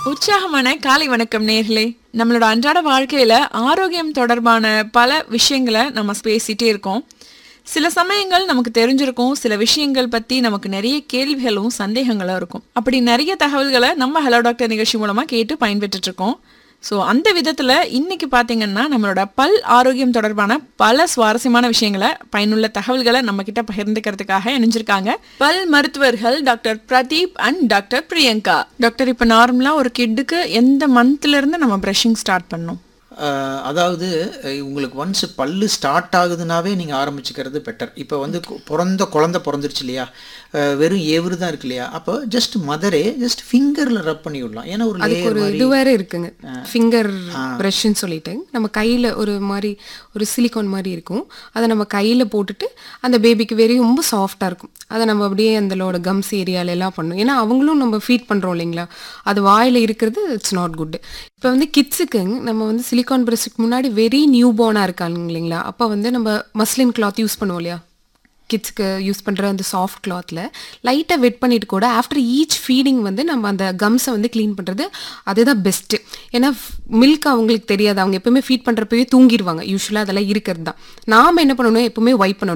உற்சாகமான காலை வணக்கம் நேர்களே நம்மளோட அன்றாட வாழ்க்கையில ஆரோக்கியம் தொடர்பான பல விஷயங்களை நம்ம பேசிட்டே இருக்கோம் சில சமயங்கள் நமக்கு தெரிஞ்சிருக்கும் சில விஷயங்கள் பத்தி நமக்கு நிறைய கேள்விகளும் சந்தேகங்களும் இருக்கும் அப்படி நிறைய தகவல்களை நம்ம ஹலோ டாக்டர் நிகழ்ச்சி மூலமா கேட்டு பயன்பெற்றுட்டு இருக்கோம் ஸோ அந்த விதத்துல இன்னைக்கு பாத்தீங்கன்னா நம்மளோட பல் ஆரோக்கியம் தொடர்பான பல சுவாரஸ்யமான விஷயங்களை பயனுள்ள தகவல்களை நம்ம கிட்ட பகிர்ந்துக்கிறதுக்காக இணைஞ்சிருக்காங்க பல் மருத்துவர்கள் doctor Pradeep and doctor Priyanka doctor இப்போ நார்மலா ஒரு கிட்டுக்கு எந்த மந்த்ல இருந்து நம்ம ப்ரஷிங் ஸ்டார்ட் பண்ணணும் அஹ் அதாவது அஹ் உங்களுக்கு ஒன்ஸ் பல்லு ஸ்டார்ட் ஆகுதுனாவே நீங்கள் ஆரம்பிச்சுக்கிறது பெட்டர் இப்போ வந்து கு- பிறந்த குழந்தை பிறந்துருச்சு இல்லையா அஹ் வெறும் ஏவரு தான் இருக்கு இல்லையா அப்போ ஜஸ்ட் மதரே ஜஸ்ட் ஃபிங்கரில் ரப் பண்ணி விடலாம் ஏன்னா ஒரு அதுக்கு லேயர் ஒரு மாதிரி இது வேற இருக்குங்க ஃபிங்கர் ப்ரஷ்ன்னு சொல்லிட்டு நம்ம கையில ஒரு மாதிரி ஒரு சிலிக்கான் மாதிரி இருக்கும் அதை நம்ம கையில போட்டுட்டு அந்த பேபிக்கு வெரி ரொம்ப சாஃப்டா இருக்கும் அதை நம்ம அப்படியே அந்தளோட கம்ஸ் ஏரியால எல்லாம் பண்ணும் ஏன்னா அவங்களும் நம்ம ஃபீட் பண்றோம் இல்லைங்களா அது வாயில இருக்கிறது இட்ஸ் நாட் குட் இப்போ வந்து கிட்ஸுக்கு நம்ம வந்து சிலிக்கான் பிரஸ்க்கு முன்னாடி வெரி நியூ பார்னா இருக்காங்க இல்லைங்களா அப்போ வந்து நம்ம மஸ்லின் கிளாத் யூஸ் பண்ணுவோம் இல்லையா கிட்ஸ்க்கு யூஸ் பண்ணுற அந்த சாஃப்ட் கிளாத்தில் லைட்டாக வெட் பண்ணிட்டு கூட ஆஃப்டர் ஈச் ஃபீடிங் வந்து நம்ம அந்த கம்ஸை வந்து க்ளீன் பண்ணுறது அதுதான் பெஸ்ட்டு ஏன்னா மில்க் அவங்களுக்கு தெரியாது அவங்க எப்பவுமே ஃபீட் பண்ணுறப்பவே தூங்கிடுவாங்க யூஸ்வலாக அதெல்லாம் இருக்கிறது தான் நாம் என்ன பண்ணணும் எப்பவுமே வைப் பண்ணணும்